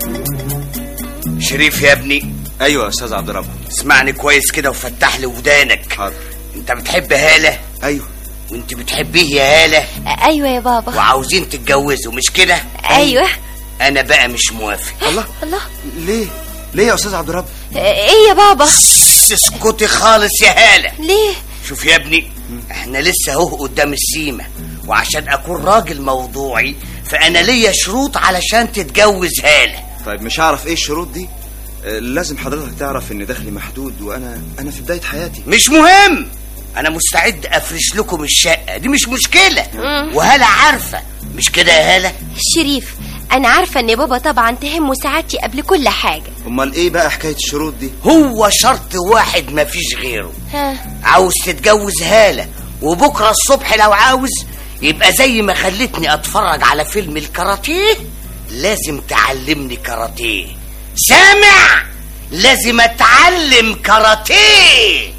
شريف يا ابني ايوه يا استاذ عبد الرب اسمعني كويس كده وفتح لي ودانك حاضر انت بتحب هالة ايوه وانت بتحبيه يا هالة ايوه يا بابا وعاوزين تتجوزوا مش كده ايوه انا بقى مش موافق الله الله ليه ليه يا استاذ عبد الرب ايه يا بابا اسكتي خالص يا هالة ليه شوف يا ابني احنا لسه اهو قدام السيمة وعشان اكون راجل موضوعي فانا ليا شروط علشان تتجوز هالة طيب مش هعرف ايه الشروط دي آه، لازم حضرتك تعرف ان دخلي محدود وانا انا في بدايه حياتي مش مهم انا مستعد افرش لكم الشقة دي مش مشكلة وهالة عارفة مش كده يا هالة شريف انا عارفه ان بابا طبعا تهمه سعادتي قبل كل حاجه امال ايه بقى حكايه الشروط دي هو شرط واحد مفيش غيره ها عاوز تتجوز هالة وبكرة الصبح لو عاوز يبقى زي ما خلتني اتفرج على فيلم الكاراتيه لازم تعلمني كاراتيه سامع لازم اتعلم كاراتيه